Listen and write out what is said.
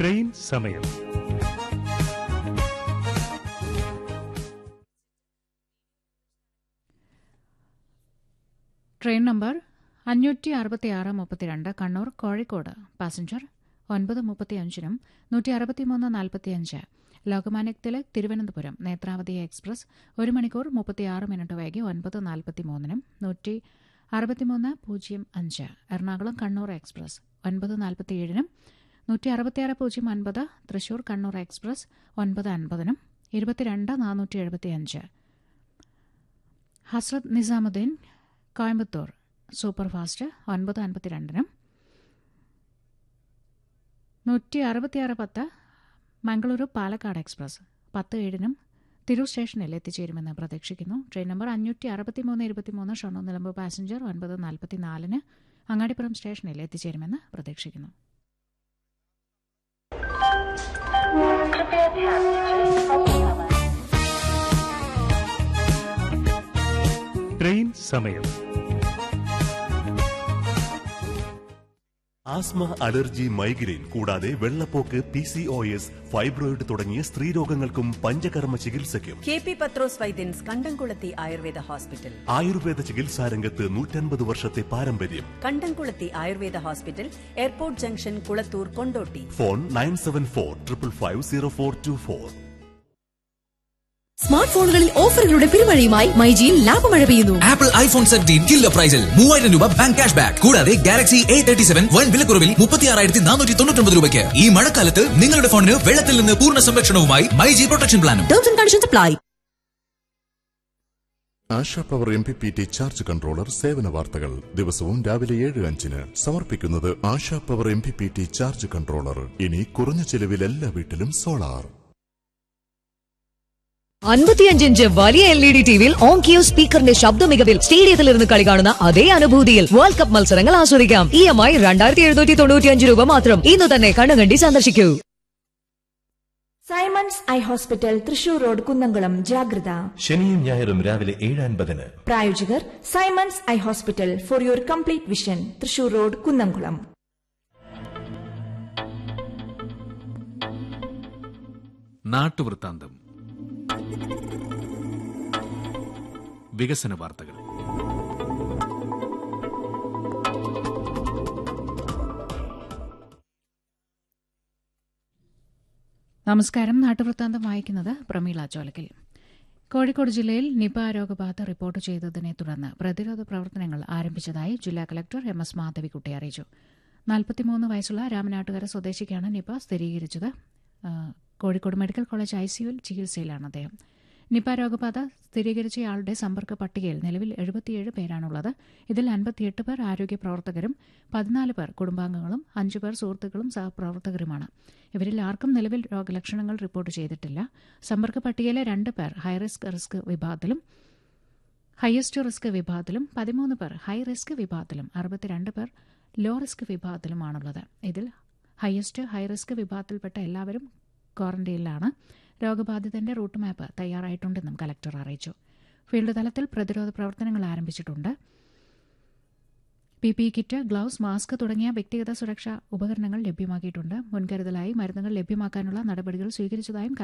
train സമയം train number അഞ്ഞൂറ്റി അറുപത്തി ആറ് മുപ്പത്തിരണ്ട് കണ്ണൂർ കോഴിക്കോട് പാസഞ്ചർ ഒൻപത് മുപ്പത്തിയഞ്ചിനും നൂറ്റി അറുപത്തിമൂന്ന് നാൽപ്പത്തിയഞ്ച് ലോകമാന്യ തിലക് തിരുവനന്തപുരം നേത്രാവതി എക്സ്പ്രസ് ഒരു മണിക്കൂർ മുപ്പത്തിയാറ് മിനിറ്റ് വൈകി ഒൻപത് നാൽപ്പത്തിമൂന്നിനും നൂറ്റി അറുപത്തിമൂന്ന് പൂജ്യം അഞ്ച് എറണാകുളം കണ്ണൂർ എക്സ്പ്രസ് ഒൻപത് നാൽപ്പത്തിയേഴിനും നൂറ്റി അറുപത്തിയാറ് പൂജ്യം ഒൻപത് തൃശൂർ കണ്ണൂർ എക്സ്പ്രസ് ഒൻപത് അൻപതിനും ഇരുപത്തിരണ്ട് നാനൂറ്റി എഴുപത്തിയഞ്ച് ഹസ്രത് നിസാമുദ്ദീൻ കോയമ്പത്തൂർ സൂപ്പർഫാസ്റ്റ് ഒൻപത് അൻപത്തിരണ്ടിനും നൂറ്റി അറുപത്തിയാറ് പത്ത് മംഗളൂരു പാലക്കാട് എക്സ്പ്രസ് പത്ത് ഏഴിനും തിരൂർ സ്റ്റേഷനിൽ എത്തിച്ചേരുമെന്ന് പ്രതീക്ഷിക്കുന്നു ട്രെയിൻ നമ്പർ അഞ്ഞൂറ്റി അറുപത്തിമൂന്ന് ഇരുപത്തിമൂന്ന് ഷൊർണൂർ നിലമ്പൂർ പാസഞ്ചർ ഒൻപത് നാൽപ്പത്തിനാലിന് അങ്ങാടിപ്പുറം സ്റ്റേഷനിൽ എത്തിച്ചേരുമെന്ന് പ്രതീക്ഷിക്കുന്നു कृपया ध्यान दीजिए अब समय ട്രെയിൻ സമയം ആസ്മ അലർജി മൈഗ്രെയിൻ കൂടാതെ വെള്ളപ്പോക്ക് P C O S fibroid തുടങ്ങിയ സ്ത്രീരോഗങ്ങൾക്കും പഞ്ചകർമ്മ ചികിത്സയ്ക്കും കെ പി പത്രോസ് വൈദ്യൻസ് കണ്ടംകുളത്തി ആയുർവേദ ഹോസ്പിറ്റൽ ആയുർവേദ ചികിത്സാ രംഗത്ത് നൂറ്റൻപത് വർഷത്തെ പാരമ്പര്യം Kandamkulathi Ayurveda hospital airport junction Kulathur Kondotty phone nine seven four triple five zero four two four smart ഫോണുകളിൽ ഓഫറുകളുടെ പെരുമഴയുമായി മൈജിയിൽ ലാഭമഴ പെയ്യുന്നു ആപ്പിൾ ഐഫോൺ സെവൻറ്റീൻ കില്ലർ പ്രൈസിൽ മൂവായിരം രൂപ ബാങ്ക് ക്യാഷ് ബാക്ക് കൂടാതെ Galaxy A thirty seven one വിലക്കുറവിൽ മുപ്പത്തിയാറായിരത്തി നാനൂറ്റി തൊണ്ണൂറ്റൊമ്പത് രൂപയ്ക്ക് ഈ മഴക്കാലത്ത് നിങ്ങളുടെ ഫോണിന് വെള്ളത്തിൽ നിന്ന് പൂർണ്ണ സംരക്ഷണവുമായി മൈജി പ്രൊട്ടക്ഷൻ പ്ലാനും terms and conditions apply Asha power M P P T charge controller സേവന വാർത്തകൾ ദിവസവും രാവിലെ ഏഴ് അഞ്ചിന് സമർപ്പിക്കുന്നത് Asha power M P P T charge controller ഇനി കുറഞ്ഞ ചെലവിൽ എല്ലാ വീട്ടിലും സോളാർ അൻപത്തിയഞ്ച് ഇഞ്ച് വലിയ എൽ ഇ ഡി ടിവിയിൽ ഓൺ ക്യൂ സ്പീക്കറിന്റെ ശബ്ദ മികവിൽ സ്റ്റേഡിയത്തിൽ ഇരുന്ന് കളി കാണുന്ന അതേ അനുഭൂതിയിൽ വേൾഡ് കപ്പ് മത്സരങ്ങൾ ആസ്വദിക്കാം ഇ എം ഐ രണ്ടായിരത്തി എഴുന്നൂറ്റി തൊണ്ണൂറ്റിയഞ്ച് രൂപ മാത്രം ഇന്ന് തന്നെ കണ്ണുകണ്ടി സന്ദർശിക്കൂ Simons eye hospital Thrissur road Kunnamkulam ജാഗ്രത ശനിയും ഞായറും രാവിലെ ഏഴ് അൻപതിന് പ്രായോജകർ Simons eye hospital for your complete vision Thrissur road Kunnamkulam നാട്ടുവൃത്താന്തം വികസന വാർത്തകൾ നമസ്കാരം നാട്ടുവൃത്താന്തം വായിക്കുന്നത് പ്രമീള ചോലക്കൽ കോഴിക്കോട് ജില്ലയിൽ നിപ രോഗബാധ റിപ്പോർട്ട് ചെയ്തതിനെ തുടർന്ന് പ്രതിരോധ പ്രവർത്തനങ്ങൾ ആരംഭിച്ചതായി ജില്ലാ കലക്ടർ എം എസ് മാധവിക്കുട്ടി അറിയിച്ചു നാൽപ്പത്തിമൂന്ന് വയസ്സുള്ള രാമനാട്ടുകര സ്വദേശിക്കാണ് നിപ സ്ഥിരീകരിച്ചത് ആ, കോഴിക്കോട് മെഡിക്കൽ കോളേജ് ഐസിയുവിൽ ചികിത്സയിലാണ് അദ്ദേഹം നിപ രോഗബാധ സ്ഥിരീകരിച്ചയാളുടെ സമ്പർക്ക പട്ടികയിൽ നിലവിൽ എഴുപത്തിയേഴ് പേരാണുള്ളത് ഇതിൽ അൻപത്തിയെട്ട് പേർ ആരോഗ്യ പ്രവർത്തകരും പതിനാല് പേർ കുടുംബാംഗങ്ങളും അഞ്ചു പേർ സുഹൃത്തുക്കളും സഹപ്രവർത്തകരുമാണ് ഇവരിൽ ആർക്കും നിലവിൽ രോഗലക്ഷണങ്ങൾ റിപ്പോർട്ട് ചെയ്തിട്ടില്ല സമ്പർക്ക പട്ടികയിലെ രണ്ട് പേർ ഹൈറിസ്ക് റിസ്ക് വിഭാഗത്തിലും ഹയസ്റ്റ് റിസ്ക് വിഭാഗത്തിലും പതിമൂന്ന് പേർ ഹൈ റിസ്ക് വിഭാഗത്തിലും അറുപത്തിരണ്ട് പേർ ലോ റിസ്ക് വിഭാഗത്തിലുമാണുള്ളത് ഇതിൽ ഹയസ്റ്റ് ഹൈ റിസ്ക് വിഭാഗത്തിൽപ്പെട്ട എല്ലാവരും ക്വാറന്റൈനിലാണ് രോഗബാധിതന്റെ റൂട്ട് മാപ്പ് തയ്യാറായിട്ടുണ്ടെന്നും കലക്ടർ അറിയിച്ചു ഫീൽഡ് തലത്തിൽ പ്രതിരോധ പ്രവർത്തനങ്ങൾ ആരംഭിച്ചിട്ടുണ്ട് P P kit gloves mask തുടങ്ങിയ വ്യക്തിഗത സുരക്ഷാ ഉപകരണങ്ങൾ ലഭ്യമാക്കിയിട്ടുണ്ട് മുൻകരുതലായി മരുന്നുകൾ ലഭ്യമാക്കാനുള്ള നടപടികൾ സ്വീകരിച്ചതായും